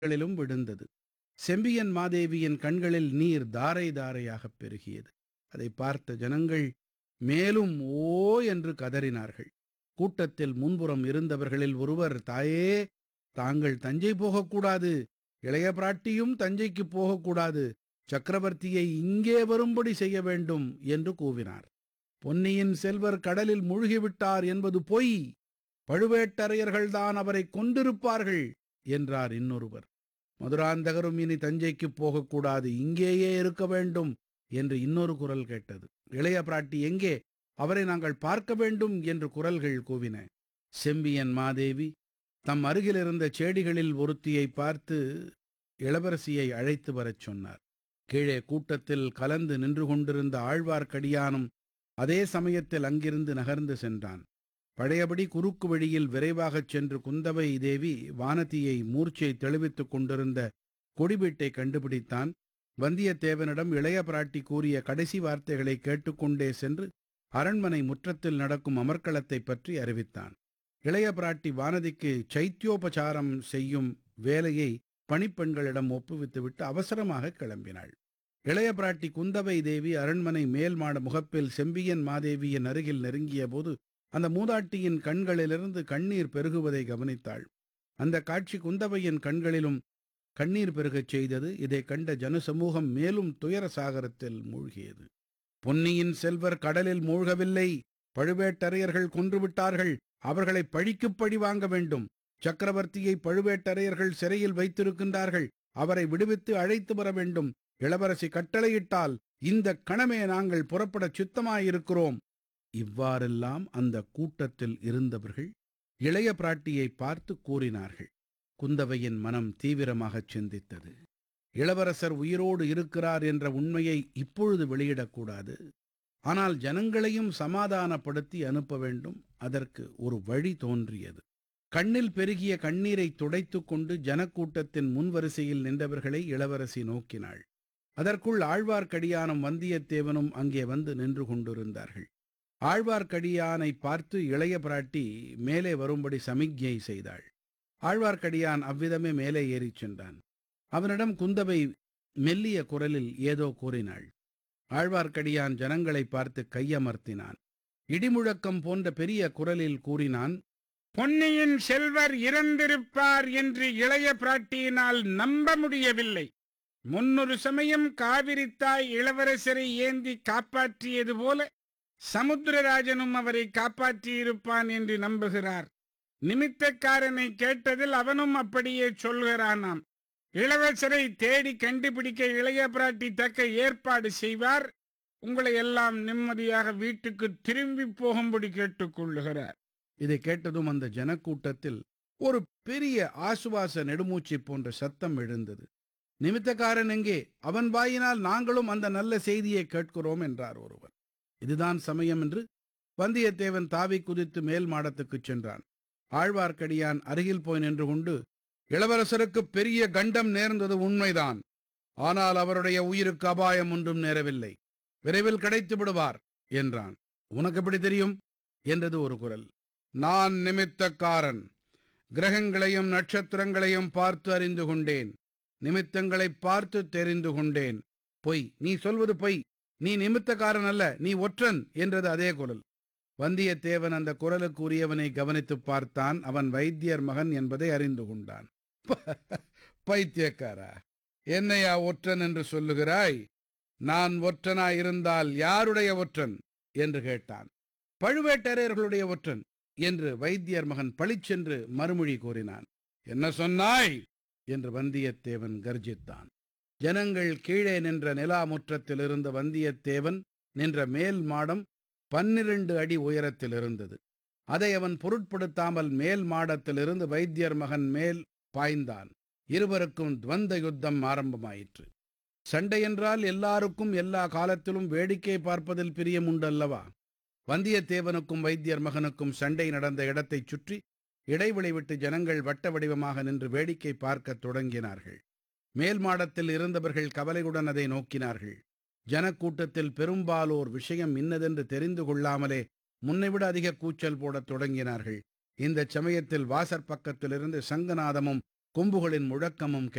களிலும் விழுந்தது செம்பியன் மாதேவியின் கண்களில் நீர் தாரை தாரையாகப் பெருகியது அதை பார்த்த ஜனங்கள் மேலும் ஓ என்று கதறினார்கள் கூட்டத்தில் முன்புறம் இருந்தவர்களில் ஒருவர் தாயே தாங்கள் தஞ்சை போகக்கூடாது இளைய பிராட்டியும் தஞ்சைக்கு போகக்கூடாது சக்கரவர்த்தியை இங்கே வரும்படி செய்ய வேண்டும் என்று கூவினார் பொன்னியின் செல்வர் கடலில் மூழ்கிவிட்டார் என்பது பொய் பழுவேட்டரையர்கள்தான் அவரை கொண்டிருப்பார்கள் என்றார் இன்னொருவர் மதுராந்தகரும் இனி தஞ்சைக்கு போகக்கூடாது இங்கேயே இருக்க வேண்டும் என்று இன்னொரு குரல் கேட்டது இளைய பிராட்டி எங்கே அவரை நாங்கள் பார்க்க வேண்டும் என்று குரல்கள் கூவின செம்பியன் மாதேவி தம் அருகிலிருந்த செடிகளில் ஒருத்தியை பார்த்து இளவரசியை அழைத்து வரச் சொன்னார் கீழே கூட்டத்தில் கலந்து நின்று கொண்டிருந்த ஆழ்வார்க்கடியானும் அதே சமயத்தில் அங்கிருந்து நகர்ந்து சென்றான் பழையபடி குறுக்கு வழியில் விரைவாகச் சென்று குந்தவை தேவி வானதியை மூர்ச்சை தெளிவித்துக் கொண்டிருந்த கொடிவீட்டை கண்டுபிடித்தான் வந்தியத்தேவனிடம் இளைய பிராட்டி கூறிய கடைசி வார்த்தைகளை கேட்டுக்கொண்டே சென்று அரண்மனை முற்றத்தில் நடக்கும் அமர்க்களத்தைப் பற்றி அறிவித்தான் இளைய பிராட்டி வானதிக்கு சைத்யோபசாரம் செய்யும் வேலையை பணிப்பெண்களிடம் ஒப்புவித்துவிட்டு அவசரமாக கிளம்பினாள் இளைய பிராட்டி குந்தவை தேவி அரண்மனை மேல் மாட முகப்பில் செம்பியன் மாதேவியின் அருகில் நெருங்கிய போது அந்த மூதாட்டியின் கண்களிலிருந்து கண்ணீர் பெருகுவதை கவனித்தாள் அந்த காட்சி குந்தவையின் கண்களிலும் கண்ணீர் பெருகச் செய்தது இதைக் கண்ட ஜனசமூகம் மேலும் துயர சாகரத்தில் மூழ்கியது பொன்னியின் செல்வர் கடலில் மூழ்கவில்லை பழுவேட்டரையர்கள் கொன்றுவிட்டார்கள் அவர்களை பழிக்குப் பழி வாங்க வேண்டும் சக்கரவர்த்தியை பழுவேட்டரையர்கள் சிறையில் வைத்திருக்கின்றார்கள் அவரை விடுவித்து அழைத்து வர வேண்டும் இளவரசி கட்டளையிட்டால் இந்த கணமே நாங்கள் புறப்படச் சித்தமாயிருக்கிறோம் இவ்வாறெல்லாம் அந்த கூட்டத்தில் இருந்தவர்கள் இளைய பிராட்டியை பார்த்து கூறினார்கள் குந்தவையின் மனம் தீவிரமாகச் சிந்தித்தது இளவரசர் உயிரோடு இருக்கிறார் என்ற உண்மையை இப்பொழுது வெளியிடக்கூடாது ஆனால் ஜனங்களையும் சமாதானப்படுத்தி அனுப்ப வேண்டும் அதற்கு ஒரு வழி தோன்றியது கண்ணில் பெருகிய கண்ணீரை துடைத்துக் கொண்டு ஜனக்கூட்டத்தின் முன்வரிசையில் நின்றவர்களை இளவரசி நோக்கினாள் அதற்குள் ஆழ்வார்க்கடியானும் வந்தியத்தேவனும் அங்கே வந்து நின்று கொண்டிருந்தார்கள் ஆழ்வார்க்கடியானை பார்த்து இளைய பிராட்டி மேலே வரும்படி சமிக்ஞை செய்தாள் ஆழ்வார்க்கடியான் அவ்விதமே மேலே ஏறிச் சென்றான் அவனிடம் குந்தவை மெல்லிய குரலில் ஏதோ கூறினாள் ஆழ்வார்க்கடியான் ஜனங்களை பார்த்து கையமர்த்தினான் இடிமுழக்கம் போன்ற பெரிய குரலில் கூறினான் பொன்னியின் செல்வர் இறந்திருப்பார் என்று இளைய பிராட்டியினால் நம்ப முடியவில்லை முன்னொரு சமயம் காவிரி தாய் இளவரசரை ஏந்தி காப்பாற்றியது போல சமுத்திரராஜனும் அவரை காப்பாற்றியிருப்பான் என்று நம்புகிறார் நிமித்தக்காரனை கேட்டதில் அவனும் அப்படியே சொல்கிறானாம் இளவரசரை தேடி கண்டுபிடிக்க இளைய பிராட்டி தக்க ஏற்பாடு செய்வார் உங்களை எல்லாம் நிம்மதியாக வீட்டுக்கு திரும்பி போகும்படி கேட்டுக்கொள்ளுகிறார் இதை கேட்டதும் அந்த ஜனக்கூட்டத்தில் ஒரு பெரிய ஆசுவாச நெடுமூச்சு போன்ற சத்தம் எழுந்தது நிமித்தக்காரன் எங்கே அவன் வாயினால் நாங்களும் அந்த நல்ல செய்தியை கேட்கிறோம் என்றார் ஒருவர் இதுதான் சமயம் என்று வந்தியத்தேவன் தாவி குதித்து மேல் மாடத்துக்குச் சென்றான் ஆழ்வார்க்கடியான் அருகில் போய் நின்று கொண்டு இளவரசருக்கு பெரிய கண்டம் நேர்ந்தது உண்மைதான் ஆனால் அவருடைய உயிருக்கு அபாயம் ஒன்றும் நேரவில்லை விரைவில் கிடைத்து விடுவார் என்றான் உனக்கு எப்படி தெரியும் என்றது ஒரு குரல் நான் நிமித்தக்காரன் கிரகங்களையும் நட்சத்திரங்களையும் பார்த்து அறிந்து கொண்டேன் நிமித்தங்களை பார்த்து தெரிந்து கொண்டேன் பொய் நீ சொல்வது பொய் நீ நிமித்தக்காரன் அல்ல நீ ஒற்றன் என்றது அதே குரல் வந்தியத்தேவன் அந்த குரலுக்கு உரியவனை கவனித்துப் பார்த்தான் அவன் வைத்தியர் மகன் என்பதை அறிந்து கொண்டான் பைத்தியக்காரா என்னையா ஒற்றன் என்று சொல்லுகிறாய் நான் ஒற்றனாயிருந்தால் யாருடைய ஒற்றன் என்று கேட்டான் பழுவேட்டரையர்களுடைய ஒற்றன் என்று வைத்தியர் மகன் பளிச்சென்று மறுமொழி கூறினான் என்ன சொன்னாய் என்று வந்தியத்தேவன் கர்ஜித்தான் ஜனங்கள் கீழே நின்ற நிலா முற்றத்தில் இருந்த வந்தியத்தேவன் நின்ற மேல் மாடம் பன்னிரண்டு அடி உயரத்தில் இருந்தது அதை அவன் பொருட்படுத்தாமல் மேல் மாடத்திலிருந்து வைத்தியர் மகன் மேல் பாய்ந்தான் இருவருக்கும் துவந்த யுத்தம் ஆரம்பமாயிற்று சண்டை என்றால் எல்லாருக்கும் எல்லா காலத்திலும் வேடிக்கை பார்ப்பதில் பிரியம் உண்டல்லவா வந்தியத்தேவனுக்கும் வைத்தியர் மகனுக்கும் சண்டை நடந்த இடத்தைச் சுற்றி இடைவெளி விட்டு ஜனங்கள் வட்ட வடிவமாக நின்று வேடிக்கை பார்க்கத் தொடங்கினார்கள் மேல் மாடத்தில் இருந்தவர்கள் கவலையுடன் அதை நோக்கினார்கள் ஜனக்கூட்டத்தில் பெரும்பாலோர் விஷயம் இன்னதென்று தெரிந்து கொள்ளாமலே முன்னைவிட அதிக கூச்சல் போடத் தொடங்கினார்கள் இந்தச் சமயத்தில் வாசற்பக்கத்திலிருந்து சங்கநாதமும் கொம்புகளின் முழக்கமும்